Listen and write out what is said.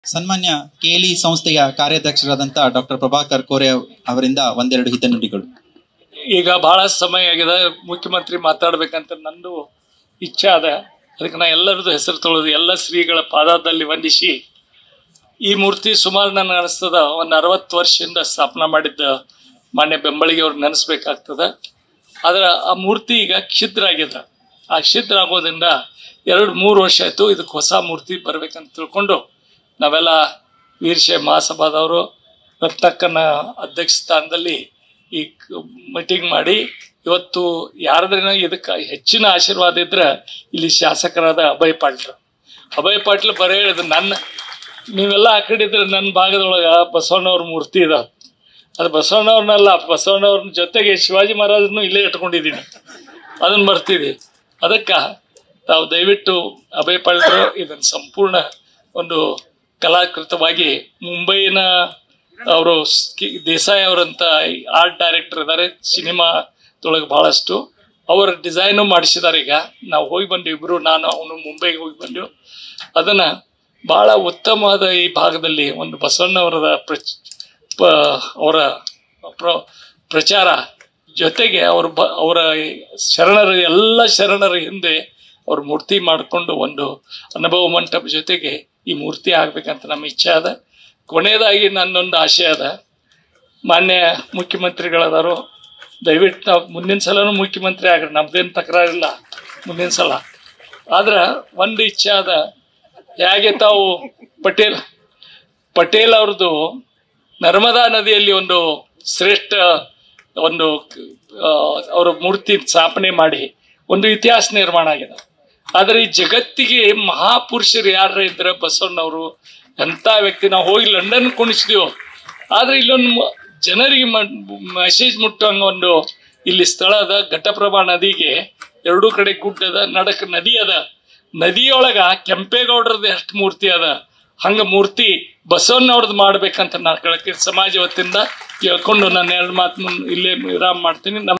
ಸನ್ಮಾನ್ಯ ಕೇಲಿ ಸಂಸ್ಥೆಯ ಕಾರ್ಯಾಧ್ಯಕ್ಷರಾದಂತಹ ಡಾಕ್ಟರ್ ಪ್ರಭಾಕರ್ ಕೋರೆ ಅವರಿಂದ ಒಂದೆರಡು ಹಿತನುಡಿಗಳು ಈಗ ಬಹಳ ಸಮಯ ಆಗಿದೆ ಮುಖ್ಯಮಂತ್ರಿ ಮಾತಾಡ್ಬೇಕಂತ ನಂದು ಇಚ್ಛೆ ಅದ ಅದಕ್ಕೆ ನಾ ಎಲ್ಲರದ್ದು ಹೆಸರು ತೊಳೆದು ಎಲ್ಲ ಶ್ರೀಗಳ ಪಾದದಲ್ಲಿ ವಂದಿಸಿ ಈ ಮೂರ್ತಿ ಸುಮಾರು ನನಗೆ ಅನಿಸ್ತದ ಒಂದು ಅರವತ್ತು ವರ್ಷದಿಂದ ಸ್ಥಾಪನಾ ಮಾಡಿದ್ದ ಮಾನ್ಯ ಬೆಂಬಳಿಗೆ ಅವ್ರು ನೆನೆಸ್ಬೇಕಾಗ್ತದ ಆದ್ರೆ ಆ ಮೂರ್ತಿ ಈಗ ಕ್ಷಿದ್ರ ಆಗಿದೆ ಆ ಕ್ಷಿದ್ರ ಆಗೋದ್ರಿಂದ ಎರಡು ಮೂರು ವರ್ಷ ಆಯಿತು ಇದಕ್ಕೆ ಹೊಸ ಮೂರ್ತಿ ಬರ್ಬೇಕಂತ ತಿಳ್ಕೊಂಡು ನಾವೆಲ್ಲ ವೀರಶೈವ ಮಹಾಸಭಾದವರು ರತ್ನಕ್ಕನ ಅಧ್ಯಕ್ಷ ಸ್ಥಾನದಲ್ಲಿ ಈ ಮೀಟಿಂಗ್ ಮಾಡಿ ಇವತ್ತು ಯಾರದ್ರೇನೋ ಇದಕ್ಕೆ ಹೆಚ್ಚಿನ ಆಶೀರ್ವಾದ ಇದ್ರೆ ಇಲ್ಲಿ ಶಾಸಕರಾದ ಅಭಯ್ ಪಾಟ್ಲ್ ಅಭಯ್ ಪಾಟ್ಲ್ ಬರೇ ಹೇಳಿದ್ರು ನನ್ನ ನೀವೆಲ್ಲ ಆ ಕಡೆ ಇದ್ರೆ ನನ್ನ ಭಾಗದೊಳಗೆ ಬಸವಣ್ಣವ್ರ ಮೂರ್ತಿ ಇದಾವ ಅದು ಬಸವಣ್ಣವ್ರನ್ನಲ್ಲ ಬಸವಣ್ಣವ್ರ ಜೊತೆಗೆ ಶಿವಾಜಿ ಮಹಾರಾಜನ್ನು ಇಲ್ಲೇ ಇಟ್ಕೊಂಡಿದ್ದೀನಿ ಅದನ್ನು ಬರ್ತೀವಿ ಅದಕ್ಕೆ ತಾವು ದಯವಿಟ್ಟು ಅಭಯ್ ಪಾಳ್ರು ಇದನ್ನು ಸಂಪೂರ್ಣ ಒಂದು ಕಲಾಕೃತವಾಗಿ ಮುಂಬೈನ ಅವರು ದೇಸಾಯಿ ಅವರಂತ ಆರ್ಟ್ ಡೈರೆಕ್ಟರ್ ಇದ್ದಾರೆ ಸಿನಿಮಾದೊಳಗೆ ಭಾಳಷ್ಟು ಅವರ ಡಿಸೈನು ಮಾಡಿಸಿದ್ದಾರೆ ಈಗ ನಾವು ಹೋಗಿ ಬಂದು ಇಬ್ಬರು ನಾನು ಅವನು ಮುಂಬೈಗೆ ಹೋಗಿ ಬಂದೆವು ಅದನ್ನು ಭಾಳ ಉತ್ತಮವಾದ ಈ ಭಾಗದಲ್ಲಿ ಒಂದು ಬಸವಣ್ಣವರದ ಪ್ರಚ್ ಪ ಅವರ ಪ್ರ ಪ್ರಚಾರ ಜೊತೆಗೆ ಅವರು ಬ ಅವರ ಶರಣರ ಎಲ್ಲ ಶರಣರ ಹಿಂದೆ ಅವ್ರ ಮೂರ್ತಿ ಮಾಡಿಕೊಂಡು ಒಂದು ಅನುಭವ ಮಂಟಪ ಜೊತೆಗೆ ಈ ಮೂರ್ತಿ ಆಗ್ಬೇಕಂತ ನಮ್ಮ ಇಚ್ಛೆ ಅದ ಕೊನೆಯದಾಗಿ ನನ್ನೊಂದು ಆಶೆ ಅದ ಮಾನ್ಯ ಮುಖ್ಯಮಂತ್ರಿಗಳದಾರು ದಯವಿಟ್ಟು ನಾವು ಮುಂದಿನ ಸಲನೂ ಮುಖ್ಯಮಂತ್ರಿ ಆಗ್ರಿ ನಮ್ದೇನು ತಕರಾರಿಲ್ಲ ಮುಂದಿನ ಸಲ ಆದ್ರೆ ಒಂದು ಇಚ್ಛೆ ಅದ ಹೇಗೆ ತಾವು ಪಟೇಲ್ ಪಟೇಲ್ ಅವ್ರದ್ದು ನರ್ಮದಾ ನದಿಯಲ್ಲಿ ಒಂದು ಶ್ರೇಷ್ಠ ಒಂದು ಆ, ಅವರ ಮೂರ್ತಿ ಸ್ಥಾಪನೆ ಮಾಡಿ ಒಂದು ಇತಿಹಾಸ ನಿರ್ಮಾಣ ಆಗಿದೆ ಆದರೆ ಈ ಜಗತ್ತಿಗೆ ಮಹಾಪುರುಷರು ಯಾರ ಇದ್ರೆ ಬಸವಣ್ಣವರು ಎಂಥ ವ್ಯಕ್ತಿ ನಾವು ಹೋಗಿ ಲಂಡನ್ ಕುಣಿಸಿದೆವು ಆದರೆ ಇಲ್ಲೊಂದು ಮ- ಜನರಿಗೆ ಮೆಸೇಜ್ ಮುಟ್ಟಂಗ ಒಂದು ಇಲ್ಲಿ ಸ್ಥಳ ಅದ ಘಟಪ್ರಭಾ ನದಿಗೆ ಎರಡೂ ಕಡೆ ಗುಡ್ಡದ ನಡಕ್ ನದಿ ಅದ ನದಿಯೊಳಗ ಕೆಂಪೇಗೌಡರದ ಎಷ್ಟು ಮೂರ್ತಿ ಅದ ಹಂಗ ಮೂರ್ತಿ ಬಸವಣ್ಣವ್ರದ್ದು ಮಾಡ್ಬೇಕಂತ ನಾ ಕಳಕೆ ಸಮಾಜ ವತಿಯಿಂದ ಕೇಳ್ಕೊಂಡು ನಾನು ಎರಡು ಮಾತು ಇಲ್ಲೇ ವಿರಾಮ ಮಾಡ್ತೀನಿ ನಮ್ಮ